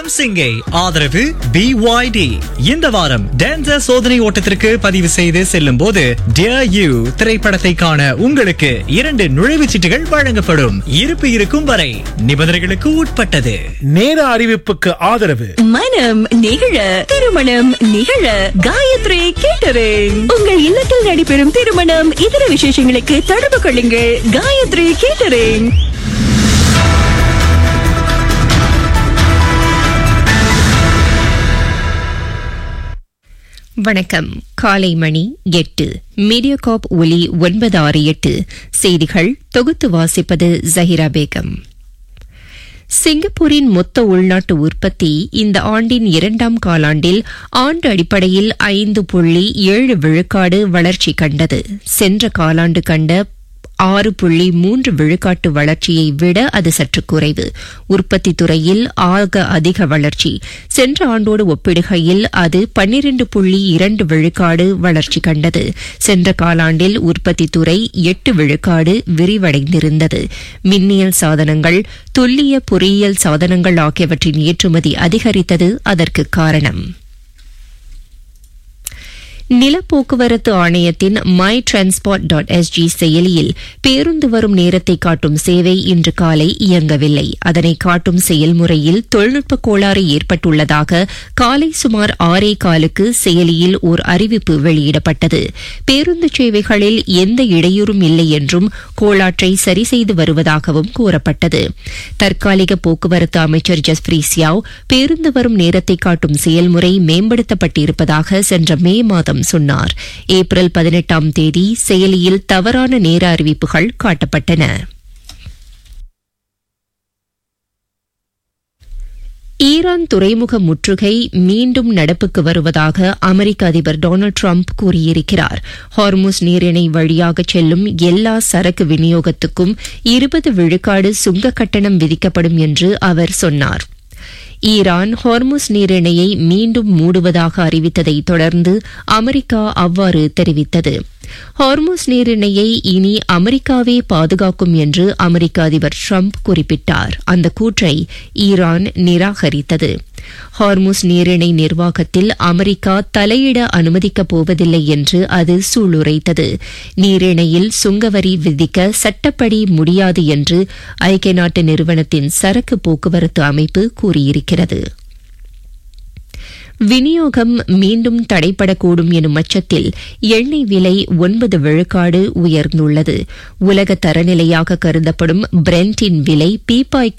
வணக்கம் சிங்கை ஆதரவு பிஒய்டி இந்த வாரம் டான்சர் சோதனை ஓட்டத்திற்கு பதிவு செய்து செல்லும் போது டியர் யூ திரைப்படத்தை காண உங்களுக்கு இரண்டு நுழைவுச் சீட்டுகள் வழங்கப்படும் இருப்பு இருக்கும் வரை நிபந்தனைகளுக்கு உட்பட்டது நேர அறிவிப்புக்கு ஆதரவு மனம் நிகழ திருமணம் நிகழ காயத்ரி கேட்டரிங் உங்கள் இல்லத்தில் நடைபெறும் திருமணம் இதர விசேஷங்களுக்கு தொடர்பு கொள்ளுங்கள் காயத்ரி கேட்டரிங் வணக்கம் காலை மணி எட்டு மீடியாகாப் ஒலி ஒன்பது ஆறு எட்டு செய்திகள் தொகுத்து வாசிப்பது ஜஹிரா பேகம் சிங்கப்பூரின் மொத்த உள்நாட்டு உற்பத்தி இந்த ஆண்டின் இரண்டாம் காலாண்டில் ஆண்டு அடிப்படையில் ஐந்து புள்ளி ஏழு விழுக்காடு வளர்ச்சி கண்டது சென்ற காலாண்டு கண்ட ஆறு புள்ளி மூன்று விழுக்காட்டு வளர்ச்சியை விட அது சற்று குறைவு உற்பத்தி துறையில் ஆக அதிக வளர்ச்சி சென்ற ஆண்டோடு ஒப்பிடுகையில் அது பன்னிரண்டு புள்ளி இரண்டு விழுக்காடு வளர்ச்சி கண்டது சென்ற காலாண்டில் உற்பத்தி துறை எட்டு விழுக்காடு விரிவடைந்திருந்தது மின்னியல் சாதனங்கள் துல்லிய பொறியியல் சாதனங்கள் ஆகியவற்றின் ஏற்றுமதி அதிகரித்தது அதற்கு காரணம் நிலப்போக்குவரத்து ஆணையத்தின் மை டிரான்ஸ்போர்ட் டாட் எஸ்ஜி செயலியில் பேருந்து வரும் நேரத்தை காட்டும் சேவை இன்று காலை இயங்கவில்லை அதனை காட்டும் செயல்முறையில் தொழில்நுட்ப கோளாறு ஏற்பட்டுள்ளதாக காலை சுமார் ஆறே காலுக்கு செயலியில் ஓர் அறிவிப்பு வெளியிடப்பட்டது பேருந்து சேவைகளில் எந்த இடையூறும் இல்லை என்றும் கோளாற்றை சரி செய்து வருவதாகவும் கூறப்பட்டது தற்காலிக போக்குவரத்து அமைச்சர் ஜஸ்பிரி சியாவ் பேருந்து வரும் நேரத்தை காட்டும் செயல்முறை மேம்படுத்தப்பட்டிருப்பதாக சென்ற மே மாதம் சொன்னார் ஏப்ரல் பதினெட்டாம் தேதி செயலியில் தவறான நேர அறிவிப்புகள் காட்டப்பட்டன ஈரான் துறைமுக முற்றுகை மீண்டும் நடப்புக்கு வருவதாக அமெரிக்க அதிபர் டொனால்டு டிரம்ப் கூறியிருக்கிறார் ஹார்முஸ் நீரிணை வழியாக செல்லும் எல்லா சரக்கு விநியோகத்துக்கும் இருபது விழுக்காடு சுங்க கட்டணம் விதிக்கப்படும் என்று அவர் சொன்னார் ஈரான் ஹார்முஸ் நீரிணையை மீண்டும் மூடுவதாக அறிவித்ததை தொடர்ந்து அமெரிக்கா அவ்வாறு தெரிவித்தது ஹார்முஸ் நீரிணையை இனி அமெரிக்காவே பாதுகாக்கும் என்று அமெரிக்க அதிபர் ட்ரம்ப் குறிப்பிட்டார் அந்த கூற்றை ஈரான் நிராகரித்தது ஹார்முஸ் நீரிணை நிர்வாகத்தில் அமெரிக்கா தலையிட அனுமதிக்கப் போவதில்லை என்று அது சூளுரைத்தது நீரிணையில் சுங்கவரி விதிக்க சட்டப்படி முடியாது என்று ஐக்கிய நாட்டு நிறுவனத்தின் சரக்கு போக்குவரத்து அமைப்பு கூறியிருக்கிறது விநியோகம் மீண்டும் தடைப்படக்கூடும் எனும் அச்சத்தில் எண்ணெய் விலை ஒன்பது விழுக்காடு உயர்ந்துள்ளது உலக தரநிலையாக கருதப்படும் பிரெண்டின் விலை பீப்பாய்க்கு